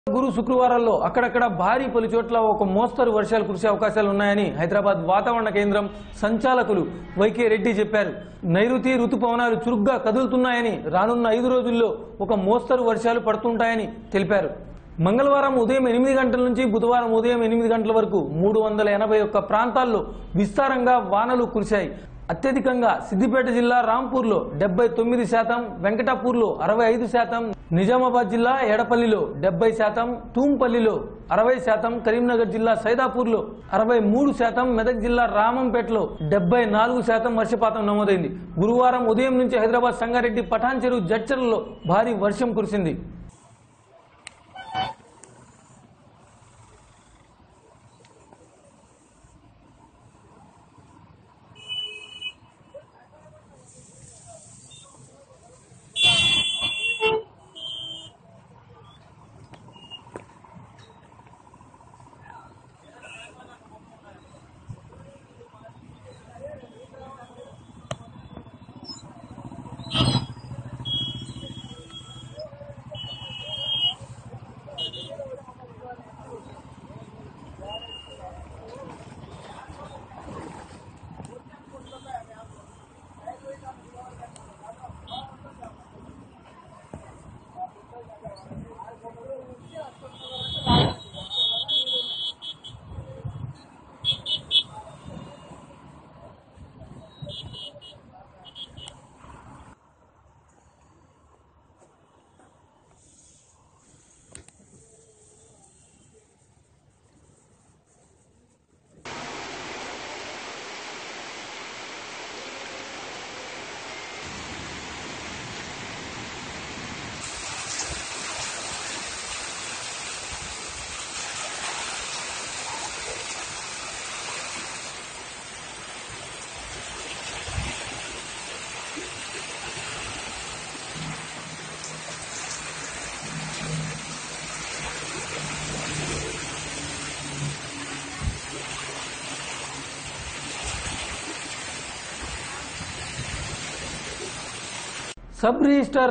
గురు శుక్రవారాల్లో అక్కడక్కడ భారీ పలు చోట్ల ఒక మోస్తరు వర్షాలు కురిసే అవకాశాలు ఉన్నాయని హైదరాబాద్ వాతావరణ కేంద్రం సంచాలకులు వైకే రెడ్డి చెప్పారు నైరుతి రుతుపవనాలు చురుగ్గా కదులుతున్నాయని రానున్న ఐదు రోజుల్లో ఒక మోస్తరు వర్షాలు పడుతుంటాయని తెలిపారు మంగళవారం ఉదయం ఎనిమిది గంటల నుంచి బుధవారం ఉదయం ఎనిమిది గంటల వరకు మూడు వందల ఎనభై ఒక్క ప్రాంతాల్లో విస్తారంగా వానలు కురిశాయి అత్యధికంగా సిద్దిపేట జిల్లా రాంపూర్లో డెబ్బై తొమ్మిది శాతం వెంకటాపూర్లో అరవై ఐదు శాతం నిజామాబాద్ జిల్లా ఎడపల్లిలో డెబ్బై శాతం తూంపల్లిలో అరవై శాతం కరీంనగర్ జిల్లా సైదాపూర్లో అరవై మూడు శాతం మెదక్ జిల్లా రామంపేటలో డెబ్బై నాలుగు శాతం వర్షపాతం నమోదైంది గురువారం ఉదయం నుంచి హైదరాబాద్ సంగారెడ్డి పఠాన్ చెరువు జడ్చర్లలో భారీ వర్షం కురిసింది సబ్ రిజిస్టర్